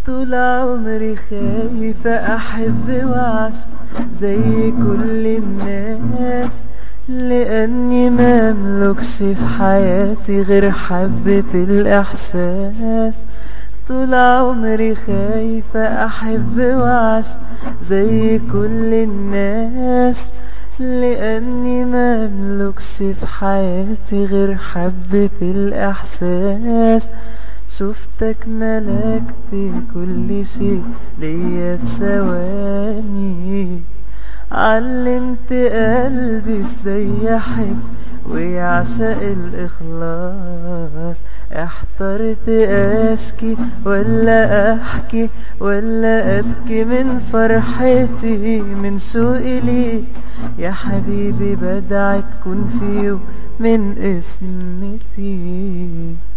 طول عمري خايفة أحب وأعش زي كل الناس لأني مملكش في حياتي غير حبة الإحساس طول عمري خايفة أحب وأعش زي كل الناس لأني مملكش في حياتي غير حبة الإحساس شفتك ملكت كل شيء ليا في ثواني علمت قلبي ازاي يحب ويعشق الإخلاص احترت اشكي ولا احكي ولا ابكي من فرحتي من شوقي ليك يا حبيبي بدعي تكون في يوم من اسمتي